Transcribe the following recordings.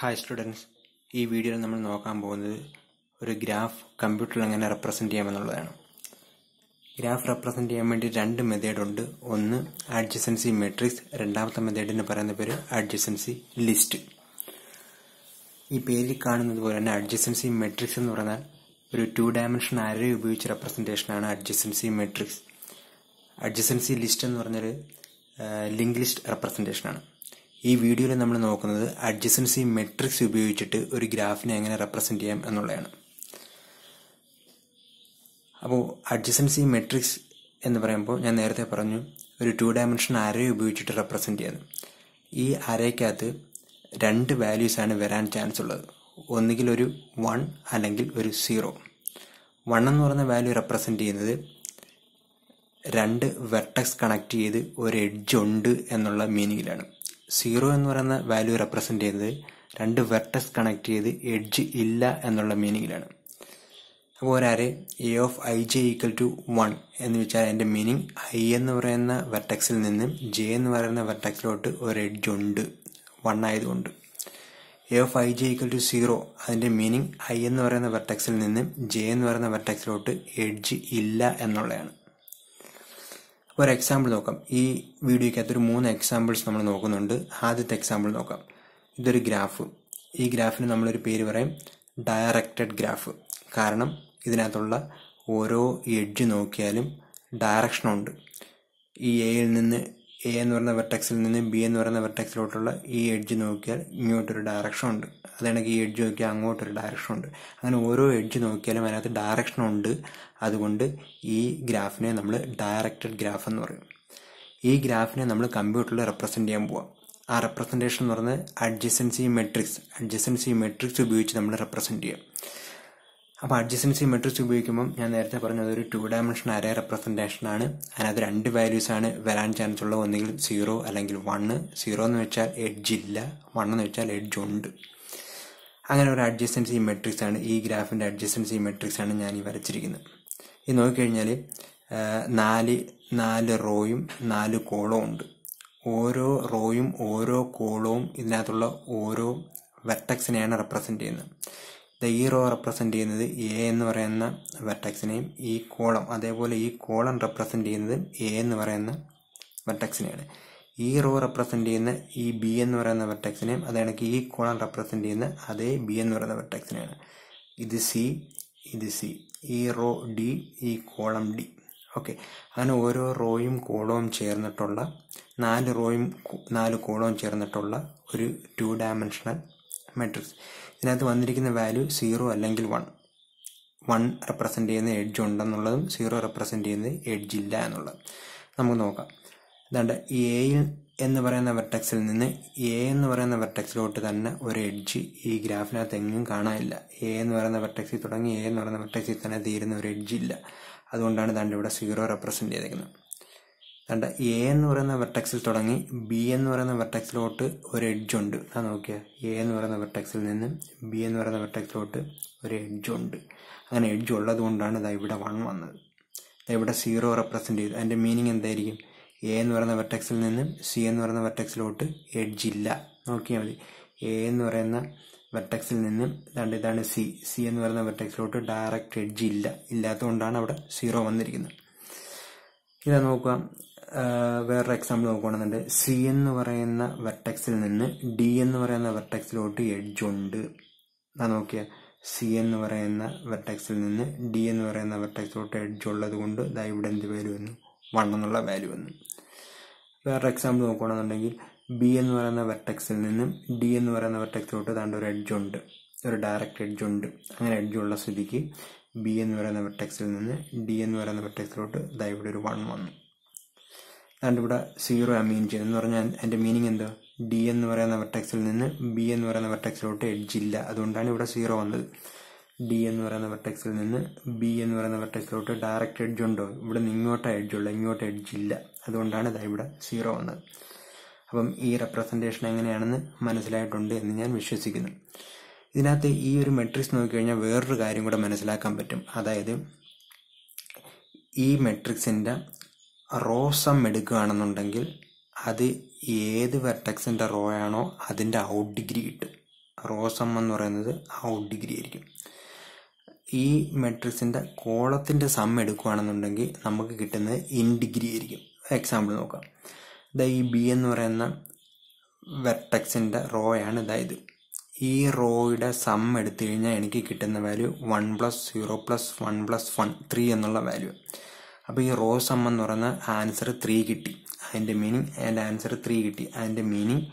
hi students ഈ വീഡിയോയിൽ നമ്മൾ നോക്കാൻ പോകുന്നത് ഒരു ഗ്രാഫ് കമ്പ്യൂട്ടറിൽ എങ്ങനെ റെപ്രസെൻറ്റ് ചെയ്യാമെന്നുള്ളതാണ് ഗ്രാഫ് റെപ്രസെൻറ്റ് ചെയ്യാൻ വേണ്ടി രണ്ട് മെത്തേഡ് ഉണ്ട് ഒന്ന് അഡ്ജസൻസി മെട്രിക്സ് രണ്ടാമത്തെ മെത്തേഡിന് പറയുന്ന പേര് അഡ്ജസൻസി ലിസ്റ്റ് ഈ പേരിൽ കാണുന്നത് പോലെ തന്നെ അഡ്ജസൻസി മെട്രിക്സ് എന്ന് പറഞ്ഞാൽ ഒരു ടു ഡയമെൻഷൻ അരേ ഉപയോഗിച്ച് റെപ്രസെൻറ്റേഷനാണ് അഡ്ജസൻസി മെട്രിക്സ് അഡ്ജസൻസി ലിസ്റ്റ് എന്ന് പറഞ്ഞാൽ ലിങ്ക് ലിസ്റ്റ് റെപ്രസെൻറ്റേഷനാണ് ഈ വീഡിയോയിൽ നമ്മൾ നോക്കുന്നത് അഡ്ജസൻസി മെട്രിക്സ് ഉപയോഗിച്ചിട്ട് ഒരു ഗ്രാഫിനെ എങ്ങനെ റെപ്രസെൻറ്റ് ചെയ്യാം എന്നുള്ളതാണ് അപ്പോൾ അഡ്ജസൻസി മെട്രിക്സ് എന്ന് പറയുമ്പോൾ ഞാൻ നേരത്തെ പറഞ്ഞു ഒരു ടു ഡയമെൻഷൻ അരേ ഉപയോഗിച്ചിട്ട് റെപ്രസെൻറ്റ് ചെയ്യുന്നത് ഈ അരയ്ക്കകത്ത് രണ്ട് വാല്യൂസ് ആണ് വരാൻ ചാൻസ് ഉള്ളത് ഒന്നുകിൽ ഒരു വൺ അല്ലെങ്കിൽ ഒരു സീറോ വൺ എന്ന് പറയുന്ന വാല്യൂ റെപ്രസെൻറ്റ് ചെയ്യുന്നത് രണ്ട് വെർട്ടക്സ് കണക്ട് ചെയ്ത് ഒരു എഡ്ജ് ഉണ്ട് എന്നുള്ള മീനിങ്ങിലാണ് സീറോ എന്ന് പറയുന്ന വാല്യൂ റെപ്രസെന്റ് ചെയ്യുന്നത് രണ്ട് വെർട്ടക്സ് കണക്ട് ചെയ്ത് എഡ്ജ് ഇല്ല എന്നുള്ള മീനിങ്ങിലാണ് അപ്പോൾ ഒരാരെ A of I J equal to one എന്ന് വെച്ചാൽ അതിന്റെ മീനിങ് ഐ എന്ന് പറയുന്ന വെർട്ടക്സിൽ നിന്നും ജെ എന്ന് പറയുന്ന വെർട്ടക്സിലോട്ട് ഒരു എഡ്ജ് ഉണ്ട് വൺ ആയതുകൊണ്ട് A of I J equal to zero അതിന്റെ മീനിങ് ഐ എന്ന് പറയുന്ന വെർട്ടക്സിൽ നിന്നും ജെ എന്ന് പറയുന്ന വെർട്ടക്സിലോട്ട് എഡ്ജ് ഇല്ല എന്നുള്ളതാണ് അപ്പോൾ ഒരു എക്സാമ്പിൾ നോക്കാം ഈ വീഡിയോയ്ക്കകത്ത് ഒരു മൂന്ന് എക്സാമ്പിൾസ് നമ്മൾ നോക്കുന്നുണ്ട് ആദ്യത്തെ എക്സാമ്പിൾ നോക്കാം ഇതൊരു ഗ്രാഫ് ഈ ഗ്രാഫിന് നമ്മളൊരു പേര് പറയും ഡയറക്റ്റഡ് ഗ്രാഫ് കാരണം ഇതിനകത്തുള്ള ഓരോ എഡ്ജ് നോക്കിയാലും ഡയറക്ഷനുണ്ട് ഈ എയിൽ നിന്ന് എ എന്ന് പറയുന്ന വെർട്ടക്സിൽ നിന്ന് ബി എന്ന് പറയുന്ന വെർട്ടക്സിലോട്ടുള്ള ഈ എഡ്ജ് നോക്കിയാൽ ഇങ്ങോട്ടൊരു ഡയറക്ഷൻ ഉണ്ട് അതാണെങ്കിൽ ഈ എഡ്ജ് നോക്കിയാൽ അങ്ങോട്ടൊരു ഡയറക്ഷൻ ഉണ്ട് അങ്ങനെ ഓരോ എഡ്ജ് നോക്കിയാലും അതിനകത്ത് ഡയറക്ഷൻ ഉണ്ട് അതുകൊണ്ട് ഈ ഗ്രാഫിനെ നമ്മൾ ഡയറക്റ്റഡ് ഗ്രാഫ് എന്ന് പറയും ഈ ഗ്രാഫിനെ നമ്മൾ കമ്പ്യൂട്ടറിൽ റെപ്രസെന്റ് ചെയ്യാൻ പോവാം ആ റെപ്രസെന്റേഷൻ എന്ന് പറയുന്നത് അഡ്ജസൻസി മെട്രിക്സ് അഡ്ജസൻസി മെട്രിക്സ് ഉപയോഗിച്ച് നമ്മൾ റെപ്രസെന്റ് ചെയ്യാം അപ്പോൾ അഡ്ജസൻസി മെട്രിക്സ് ഉപയോഗിക്കുമ്പോൾ ഞാൻ നേരത്തെ പറഞ്ഞത് ഒരു ടു ഡയമെൻഷൻ അരേ റെപ്രസെന്റേഷൻ ആണ് അതിനകത്ത് രണ്ട് വാല്യൂസ് ആണ് വരാൻ ചാൻസ് ഉള്ളത് ഒന്നുകിൽ സീറോ അല്ലെങ്കിൽ വണ്ണ് സീറോ എന്ന് വെച്ചാൽ എഡ്ജ് ഇല്ല വൺ എന്ന് വെച്ചാൽ എഡ്ജ് ഉണ്ട് അങ്ങനെ ഒരു അഡ്ജസൻസി മെട്രിക്സ് ആണ് ഈ ഗ്രാഫിന്റെ അഡ്ജസൻസി മെട്രിക്സ് ആണ് ഞാൻ ഈ വരച്ചിരിക്കുന്നത് ഇത് നോക്കിക്കഴിഞ്ഞാൽ നാല് നാല് റോയും നാല് കോളവും ഉണ്ട് ഓരോ റോയും ഓരോ കോളവും ഇതിനകത്തുള്ള ഓരോ വെർട്ടക്സിനെയാണ് റെപ്രസെന്റ് ചെയ്യുന്നത് ഈ റോ റെപ്രസെന്റ് ചെയ്യുന്നത് എ എന്ന് പറയുന്ന വെർട്ടക്സിനെയും ഈ കോളം അതേപോലെ ഈ കോളം റെപ്രസെന്റ് ചെയ്യുന്നത് എ എന്ന് പറയുന്ന വെർട്ടക്സിനെയാണ് ഈ റോ റെപ്രസെന്റ് ചെയ്യുന്ന ഈ ബി എന്ന് പറയുന്ന വെർട്ടക്സിനെയും അതാണെങ്കിൽ ഈ കോളം റെപ്രസെന്റ് ചെയ്യുന്ന അതേ ബി എന്ന് പറയുന്ന വെർട്ടക്സിനെയാണ് ഇത് സി ഇത് സി ഈ റോ ഡി ഈ കോളം ഡി ഓക്കെ അങ്ങനെ ഓരോ റോയും കോളവും ചേർന്നിട്ടുള്ള നാല് റോയും നാല് കോളവും ചേർന്നിട്ടുള്ള ഒരു ടു ഡയമെൻഷണൽ മെട്രിക്സ് ഇതിനകത്ത് വന്നിരിക്കുന്ന വാല്യൂ സീറോ അല്ലെങ്കിൽ വൺ വൺ റെപ്രസെന്റ് ചെയ്യുന്ന എഡ്ജ് ഉണ്ടെന്നുള്ളതും സീറോ റെപ്രസെന്റ് ചെയ്യുന്നത് എഡ്ജ് ഇല്ല എന്നുള്ളത് നമുക്ക് നോക്കാം ഇതാണ്ട് എയിൽ എന്ന് പറയുന്ന വെർട്ടക്സിൽ നിന്ന് എ എന്ന് പറയുന്ന വെർട്ടക്സിലോട്ട് തന്നെ ഒരു എഡ്ജ് ഈ ഗ്രാഫിനകത്ത് എങ്ങും കാണാനില്ല എ എന്ന് പറയുന്ന വെർട്ടക്സിൽ തുടങ്ങി എ എന്ന് പറയുന്ന വെർട്ടക്സിൽ തന്നെ തീരുന്ന ഒരു എഡ്ജ് ഇല്ല അതുകൊണ്ടാണ് ദാണ്ട് ഇവിടെ സീറോ റെപ്രസെന്റ് ചെയ്തേക്കുന്നത് ദാണ്ട് എ എന്ന് പറയുന്ന വെർട്ടക്സിൽ തുടങ്ങി ബി എന്ന് പറയുന്ന വെർട്ടക്സിലോട്ട് ഒരു എഡ്ജ് ഉണ്ട് ആ നോക്കിയ എ എന്ന് പറയുന്ന വെർട്ടക്സിൽ നിന്ന് ബി എന്ന് പറയുന്ന വെർട്ടക്സിലോട്ട് ഒരു എഡ്ജ് ഉണ്ട് അങ്ങനെ എഡ്ജ് ഉള്ളത് കൊണ്ടാണ് ഇതാ ഇവിടെ വൺ വന്നത് ഇവിടെ സീറോ റെപ്രസെന്റ് ചെയ്തു അതിന്റെ മീനിങ് എന്തായിരിക്കും എ എന്ന് പറയുന്ന വെർട്ടക്സിൽ നിന്നും സി എന്ന് പറയുന്ന വെർട്ടക്സിലോട്ട് എഡ്ജ് ഇല്ല നോക്കിയാൽ മതി എ എന്ന് പറയുന്ന വെർട്ടക്സിൽ നിന്നും ഇതാണ്ട് ഇതാണ് സി സി എന്ന് പറയുന്ന വെർട്ടക്സിലോട്ട് ഡയറക്റ്റ് എഡ്ജ് ഇല്ല ഇല്ലാത്തതുകൊണ്ടാണ് അവിടെ സീറോ വന്നിരിക്കുന്നത് ഇതാ നോക്കുക വേറൊരു എക്സാമ്പിൾ നോക്കുകയാണെന്നുണ്ട് സി എന്ന് പറയുന്ന വെർട്ടക്സിൽ നിന്ന് ഡി എന്ന് പറയുന്ന വെർട്ടക്സിലോട്ട് എഡ്ജ് ഉണ്ട് ആ നോക്കിയ സി എന്ന് പറയുന്ന വെർട്ടക്സിൽ നിന്ന് ഡി എന്ന് പറയുന്ന വെർട്ടക്സിലോട്ട് എഡ്ജ് ഉള്ളത് കൊണ്ട് ഇതാ ഇവിടെ എന്ത് വാല്യൂ വന്നു വൺ എന്നുള്ള വാല്യൂ വന്നു വേറൊരു എക്സാമ്പിൾ നോക്കുകയാണെന്നുണ്ടെങ്കിൽ ബി എന്ന് പറയുന്ന വെർട്ടക്സിൽ നിന്നും ഡി എന്ന് പറയുന്ന വെർട്ടക്സിലോട്ട് താണ്ട് ഒരു എഡ്ജ് ഉണ്ട് ഒരു ഡയറക്റ്റ് എഡ്ജ് ഉണ്ട് അങ്ങനെ എഡ്ജ് ഉള്ള സ്ഥിതിക്ക് ബി എന്ന് പറയുന്ന വെർട്ടക്സിൽ നിന്ന് ഡി എന്ന് പറയുന്ന വെർട്ടക്സിലോട്ട് ഇതാ ഇവിടെ ഒരു വൺ വന്നു അതുകൊണ്ട് ഇവിടെ സീറോ ആ മീൻ ചെയ്യുന്നത് എന്ന് പറഞ്ഞാൽ എൻ്റെ മീനിങ് എന്താ ഡി എന്ന് പറയുന്ന വെർട്ടക്സിൽ നിന്ന് ബി എന്ന് പറയുന്ന വെർട്ടക്സിലോട്ട് എഡ്ജ് ഇല്ല അതുകൊണ്ടാണ് ഇവിടെ സീറോ വന്നത് ഡി എന്ന് പറയുന്ന വെർട്ടക്സിൽ നിന്ന് ബി എന്ന് പറയുന്ന വെർട്ടക്സിലോട്ട് ഡയറക്റ്റ് എഡ്ജ് ഉണ്ടോ ഇവിടെ നിന്ന് ഇങ്ങോട്ട് എഡ്ജ് ഉള്ളു ഇങ്ങോട്ട് എഡ്ജ് ഇല്ല അതുകൊണ്ടാണ് ഇതാ ഇവിടെ സീറോ വന്നത് അപ്പം ഈ റെപ്രസെൻറ്റേഷൻ എങ്ങനെയാണെന്ന് മനസ്സിലായിട്ടുണ്ട് എന്ന് ഞാൻ വിശ്വസിക്കുന്നു ഇതിനകത്ത് ഈ ഒരു മെട്രിക്സ് നോക്കിക്കഴിഞ്ഞാൽ വേറൊരു കാര്യം കൂടെ മനസ്സിലാക്കാൻ പറ്റും അതായത് ഈ മെട്രിക്സിൻ്റെ റോസം എടുക്കുകയാണെന്നുണ്ടെങ്കിൽ അത് ഏത് വെർട്ടക്സിൻ്റെ റോ ആണോ അതിൻ്റെ ഔട്ട് ഡിഗ്രി കിട്ടും റോ സം എന്ന് പറയുന്നത് ഔട്ട് ഡിഗ്രി ആയിരിക്കും ഈ മെട്രിക്സിന്റെ കോളത്തിന്റെ സം എടുക്കുകയാണെന്നുണ്ടെങ്കിൽ നമുക്ക് കിട്ടുന്നത് ഇൻ ഡിഗ്രി ആയിരിക്കും എക്സാമ്പിൾ നോക്കാം ഇതാ ഈ ബി എന്ന് പറയുന്ന വെർട്ടക്സിന്റെ റോ ആണ് ഇതായത് ഈ റോയുടെ സം എടുത്തു കഴിഞ്ഞാൽ എനിക്ക് കിട്ടുന്ന value one plus zero plus one plus one three എന്നുള്ള വാല്യൂ അപ്പോൾ ഈ റോ സം എന്ന് പറയുന്ന ആൻസർ ത്രീ കിട്ടി അതിൻ്റെ മീനിങ് അതിൻ്റെ ആൻസർ ത്രീ കിട്ടി അതിൻ്റെ മീനിങ്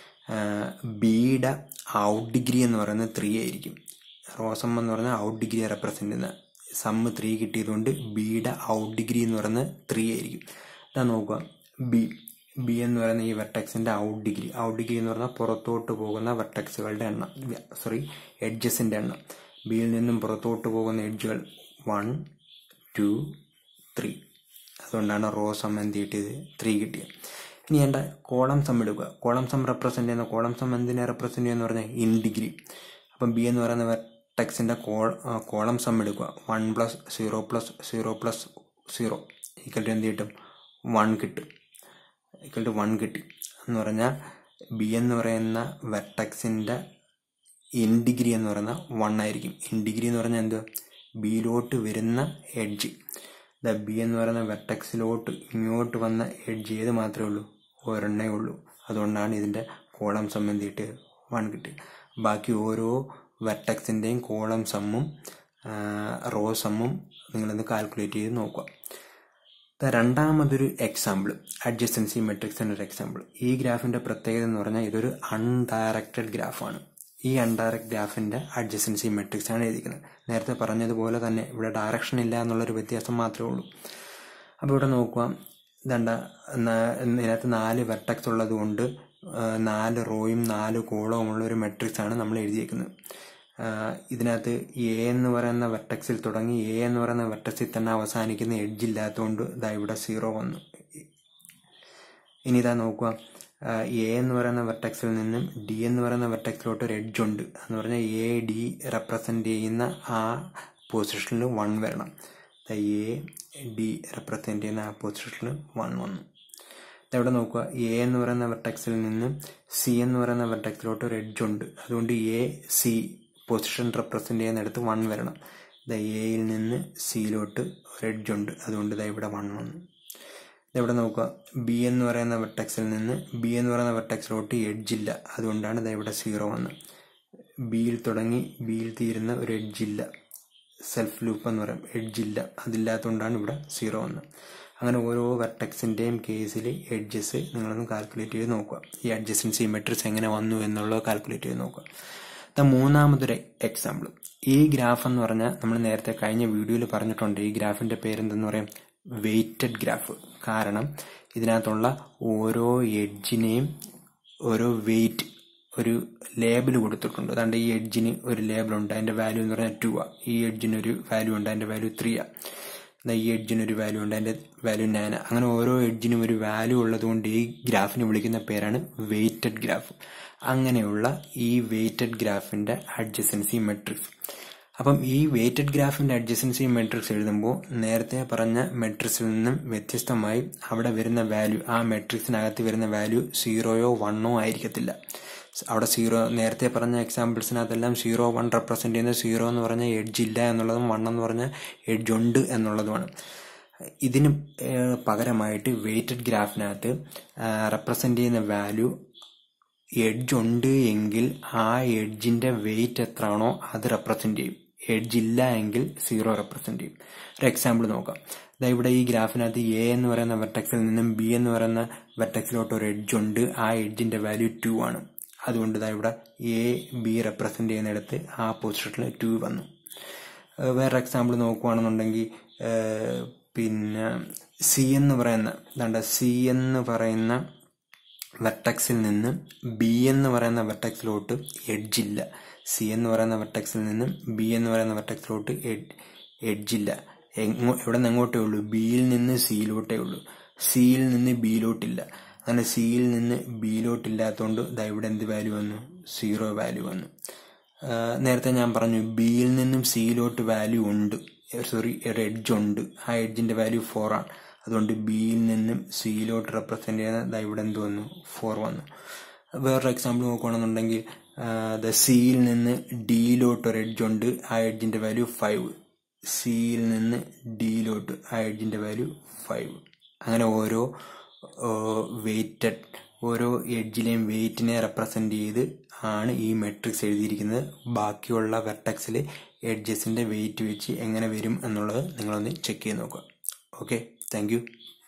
ബിയുടെ ഔട്ട് ഡിഗ്രി എന്ന് പറയുന്നത് ത്രീ ആയിരിക്കും റോ സം എന്ന് പറയുന്നത് ഔട്ട് ഡിഗ്രിയെ റെപ്രസെൻ്റ് ചെയ്യുന്ന സമ്മ് ത്രീ കിട്ടിയതുകൊണ്ട് ബിയുടെ ഔട്ട് ഡിഗ്രി എന്ന് പറയുന്നത് ത്രീ ആയിരിക്കും ഇതാ നോക്കുക ബി ബി എന്ന് പറയുന്ന ഈ വെർട്ടക്സിന്റെ ഔട്ട് ഡിഗ്രി ഔട്ട് ഡിഗ്രി എന്ന് പറഞ്ഞാൽ പുറത്തോട്ട് പോകുന്ന വെർട്ടക്സുകളുടെ എണ്ണം സോറി എഡ്ജസിന്റെ എണ്ണം ബിയിൽ നിന്നും പുറത്തോട്ട് പോകുന്ന എഡ്ജുകൾ വൺ ടു ത്രീ അതുകൊണ്ടാണ് റോ സം എന്ത് കിട്ടിയത് ത്രീ കിട്ടിയത് ഇനി എൻ്റെ കോളം സം എടുക്കുക കോളം സം റെപ്രസെന്റ് ചെയ്യുന്ന കോളം സം എന്തിനെ റെപ്രസെന്റ് ചെയ്യുന്ന പറഞ്ഞാൽ ഇൻ ഡിഗ്രി അപ്പം ബി എന്ന് പറയുന്ന വെർട്ടക്സിന്റെ കോളം സം എടുക്കുക one plus zero plus zero plus zero equal to എന്ത് കിട്ടും വൺ കിട്ടും ഈക്വൽ ടു വൺ കിട്ടി എന്ന് പറഞ്ഞാൽ ബി എന്ന് പറയുന്ന വെർട്ടക്സിന്റെ ഇൻ ഡിഗ്രി എന്ന് പറയുന്ന വൺ ആയിരിക്കും ഇൻ ഡിഗ്രി എന്ന് പറഞ്ഞാൽ എന്തുവാ ബിയിലോട്ട് വരുന്ന എഡ്ജ് ദ ബി എന്ന് പറയുന്ന വെർട്ടക്സിലോട്ട് ഇങ്ങോട്ട് വന്ന എഡ്ജ് ഏത് മാത്രമേ ഉള്ളൂ ഒരെണ്ണേ ഉള്ളൂ അതുകൊണ്ടാണ് ഇതിന്റെ കോളം സം എന്ത് കിട്ടിയത് വൺ കിട്ടിയത് ബാക്കി ഓരോ വെർട്ടക്സിന്റെയും കോളം സമ്മും റോ സമ്മും നിങ്ങളൊന്ന് കാൽക്കുലേറ്റ് ചെയ്ത് നോക്കുക രണ്ടാമതൊരു എക്സാമ്പിൾ അഡ്ജസ്റ്റൻസി മെട്രിക്സിന്റെ ഒരു എക്സാമ്പിൾ ഈ ഗ്രാഫിന്റെ പ്രത്യേകത എന്ന് പറഞ്ഞാൽ ഇതൊരു അൺഡയറക്റ്റഡ് ഗ്രാഫാണ് ഈ അൺഡയറക്റ്റ് ഗ്രാഫിന്റെ അഡ്ജസ്റ്റൻസി മെട്രിക്സ് ആണ് എഴുതിക്കുന്നത് നേരത്തെ പറഞ്ഞതുപോലെ തന്നെ ഇവിടെ ഡയറക്ഷൻ ഇല്ല എന്നുള്ളൊരു വ്യത്യാസം മാത്രമേ ഉള്ളൂ അപ്പോൾ ഇവിടെ നോക്കുക ഇതണ്ട ഇതിനകത്ത് നാല് വെർട്ടക്സ് ഉള്ളത് കൊണ്ട് നാല് റോയും നാല് കോളവും ഉള്ള ഒരു മെട്രിക്സ് ആണ് നമ്മൾ എഴുതിയേക്കുന്നത് ഇതിനകത്ത് എ എന്ന് പറയുന്ന വെർട്ടക്സിൽ തുടങ്ങി എ എന്ന് പറയുന്ന വെർട്ടക്സിൽ തന്നെ അവസാനിക്കുന്ന എഡ്ജ് ഇല്ലാത്തതുകൊണ്ട് ഇതാ ഇവിടെ സീറോ വന്നു ഇനി ഇതാ നോക്കുക എ എന്ന് പറയുന്ന വെർട്ടക്സിൽ നിന്നും ഡി എന്ന് പറയുന്ന വെർട്ടക്സിലോട്ട് ഒരു എഡ്ജ് ഉണ്ട് എന്ന് പറഞ്ഞാൽ എ ഡി റെപ്രസെന്റ് ചെയ്യുന്ന ആ പൊസിഷനിൽ വൺ വരണം എ ഡി റെപ്രസെന്റ് ചെയ്യുന്ന ആ പൊസിഷനിൽ വൺ വന്നു ഇവിടെ നോക്കുക എ എന്ന് പറയുന്ന വെർട്ടക്സിൽ നിന്നും സി എന്ന് പറയുന്ന വെർട്ടക്സിലോട്ട് ഒരു എഡ്ജ് ഉണ്ട് അതുകൊണ്ട് എ സി പൊസിഷൻ റെപ്രസെന്റ് ചെയ്യുന്നിടത്ത് വൺ വരണം ദ എയിൽ നിന്ന് സിയിലോട്ട് ഒരു എഡ്ജ് ഉണ്ട് അതുകൊണ്ട് ദാ ഇവിടെ വൺ വന്നു ഇവിടെ നോക്കുക ബി എന്ന് പറയുന്ന വെർട്ടക്സിൽ നിന്ന് ബി എന്ന് പറയുന്ന വെർട്ടക്സിലോട്ട് എഡ്ജ് ഇല്ല അതുകൊണ്ടാണ് ദാ ഇവിടെ സീറോ വന്നത് ബിയിൽ തുടങ്ങി ബിയിൽ തീരുന്ന ഒരു എഡ്ജ് ഇല്ല സെൽഫ് ലൂപ്പ് എന്ന് പറയും എഡ്ജ് ഇല്ല അതില്ലാത്തതുകൊണ്ടാണ് ഇവിടെ സീറോ വന്നത് അങ്ങനെ ഓരോ വെർട്ടക്സിന്റെയും കേസിൽ എഡ്ജസ് നിങ്ങളൊന്ന് കാൽക്കുലേറ്റ് ചെയ്ത് നോക്കുക ഈ അഡ്ജസ്റ്റൻസി മെട്രിക്സ് എങ്ങനെ വന്നു എന്നുള്ളത് കാൽക്കുലേറ്റ് ചെയ്ത് നോക്കുക മൂന്നാമതൊരു എക്സാമ്പിൾ ഈ ഗ്രാഫ് എന്ന് പറഞ്ഞാൽ നമ്മൾ നേരത്തെ കഴിഞ്ഞ വീഡിയോയിൽ പറഞ്ഞിട്ടുണ്ട് ഈ ഗ്രാഫിന്റെ പേരെന്തെന്ന് പറയാം വെയ്റ്റഡ് ഗ്രാഫ് കാരണം ഇതിനകത്തുള്ള ഓരോ എഡ്ജിനെയും ഓരോ വെയിറ്റ് ഒരു ലേബിൾ കൊടുത്തിട്ടുണ്ട് അതുകൊണ്ട് ഈ എഡ്ജിന് ഒരു ലേബിൾ ഉണ്ട് അതിന്റെ വാല്യൂ എന്ന് പറഞ്ഞാൽ ടു ആ ഈ എഡ്ജിന് ഒരു വാല്യൂ ഉണ്ട് അതിന്റെ വാല്യൂ ത്രീ ആ ഈ എഡ്ജിന് ഒരു വാല്യൂ ഉണ്ട് അതിന്റെ വാല്യൂ നയൻ അങ്ങനെ ഓരോ എഡ്ജിനും ഒരു വാല്യൂ ഉള്ളതുകൊണ്ട് ഈ ഗ്രാഫിനെ വിളിക്കുന്ന പേരാണ് വെയ്റ്റഡ് ഗ്രാഫ് അങ്ങനെയുള്ള ഈ വെയ്റ്റഡ് ഗ്രാഫിന്റെ അഡ്ജസൻസി മെട്രിക്സ് അപ്പം ഈ വെയ്റ്റഡ് ഗ്രാഫിന്റെ അഡ്ജസൻസി മെട്രിക്സ് എഴുതുമ്പോൾ നേരത്തെ പറഞ്ഞ മെട്രിക്സിൽ നിന്നും വ്യത്യസ്തമായി അവിടെ വരുന്ന വാല്യൂ ആ മെട്രിക്സിനകത്ത് വരുന്ന വാല്യൂ സീറോയോ വണ്ണോ ആയിരിക്കത്തില്ല അവിടെ സീറോ നേരത്തെ പറഞ്ഞ എക്സാമ്പിൾസിനകത്തെല്ലാം സീറോ വൺ റെപ്രസെന്റ് ചെയ്യുന്ന സീറോ എന്ന് പറഞ്ഞാൽ എഡ്ജ് ഇല്ല എന്നുള്ളതും വൺ എന്ന് പറഞ്ഞാൽ എഡ്ജ് ഉണ്ട് എന്നുള്ളതുമാണ് ഇതിന് പകരമായിട്ട് വെയ്റ്റഡ് ഗ്രാഫിനകത്ത് റെപ്രസെന്റ് ചെയ്യുന്ന വാല്യൂ എഡ്ജ് ഉണ്ട് എങ്കിൽ ആ എഡ്ജിന്റെ വെയിറ്റ് എത്രയാണോ അത് റെപ്രസെന്റ് ചെയ്യും എഡ്ജ് ഇല്ല എങ്കിൽ സീറോ റെപ്രസെന്റ് ചെയ്യും ഒരു എക്സാമ്പിൾ നോക്കാം ദാ ഇവിടെ ഈ ഗ്രാഫിനകത്ത് എ എന്ന് പറയുന്ന വെർട്ടക്സിൽ നിന്നും ബി എന്ന് പറയുന്ന വെർട്ടക്സിലോട്ട് ഒരു എഡ്ജ് ഉണ്ട് ആ എഡ്ജിന്റെ വാല്യൂ ടു ആണ് അതുകൊണ്ട് ദാ ഇവിടെ എ ബി റെപ്രസെന്റ് ചെയ്യുന്നിടത്ത് ആ പൊസിഷനിൽ ടു വന്നു വേറെ എക്സാമ്പിൾ നോക്കുവാണെന്നുണ്ടെങ്കിൽ പിന്നെ സി എന്ന് പറയുന്ന ഇതാണ്ട് സി എന്ന് പറയുന്ന വെർട്ടക്സിൽ നിന്ന് ബി എന്ന് പറയുന്ന വെർട്ടക്സിലോട്ട് എഡ്ജ് ഇല്ല സി എന്ന് പറയുന്ന വെർട്ടക്സിൽ നിന്നും ബി എന്ന് പറയുന്ന വെർട്ടക്സിലോട്ട് എഡ്ജ് ഇല്ല എങ്ങോ എവിടെ നിന്ന് എങ്ങോട്ടേ ഉള്ളൂ ബിയിൽ നിന്ന് സിയിലോട്ടേ ഉള്ളൂ സിയിൽ നിന്ന് ബിയിലോട്ടില്ല അങ്ങനെ സിയിൽ നിന്ന് ബിയിലോട്ടില്ലാത്തതുകൊണ്ട് ദാ ഇവിടെ എന്ത് വാല്യൂ വന്നു സീറോ വാല്യൂ വന്നു നേരത്തെ ഞാൻ പറഞ്ഞു ബിയിൽ നിന്നും സിയിലോട്ട് വാല്യൂ ഉണ്ട് സോറി ഒരു എഡ്ജ് ഉണ്ട് ആ എഡ്ജിന്റെ വാല്യൂ ഫോർ ആണ് അതുകൊണ്ട് ബിയിൽ നിന്നും സിയിലോട്ട് റെപ്രസെന്റ് ചെയ്യുന്ന ദാ ഇവിടെ എന്ത് വന്നു ഫോർ വന്നു വേറൊരു എക്സാമ്പിൾ നോക്കുകയാണെന്നുണ്ടെങ്കിൽ ദ സിയിൽ നിന്ന് ഡിയിലോട്ട് ഒരു എഡ്ജ് ഉണ്ട് ആ എഡ്ജിന്റെ വാല്യൂ ഫൈവ് സിയിൽ നിന്ന് ഡിയിലോട്ട് ആ എഡ്ജിന്റെ വാല്യൂ ഫൈവ് അങ്ങനെ ഓരോ വെയ്റ്റഡ് ഓരോ എഡ്ജിലെയും വെയിറ്റിനെ റെപ്രസെന്റ് ചെയ്ത് ആണ് ഈ മെട്രിക്സ് എഴുതിയിരിക്കുന്നത് ബാക്കിയുള്ള വെർട്ടക്സിൽ എഡ്ജസിന്റെ വെയിറ്റ് വെച്ച് എങ്ങനെ വരും എന്നുള്ളത് നിങ്ങളൊന്ന് ചെക്ക് ചെയ്ത് നോക്കുക ഓക്കെ താങ്ക്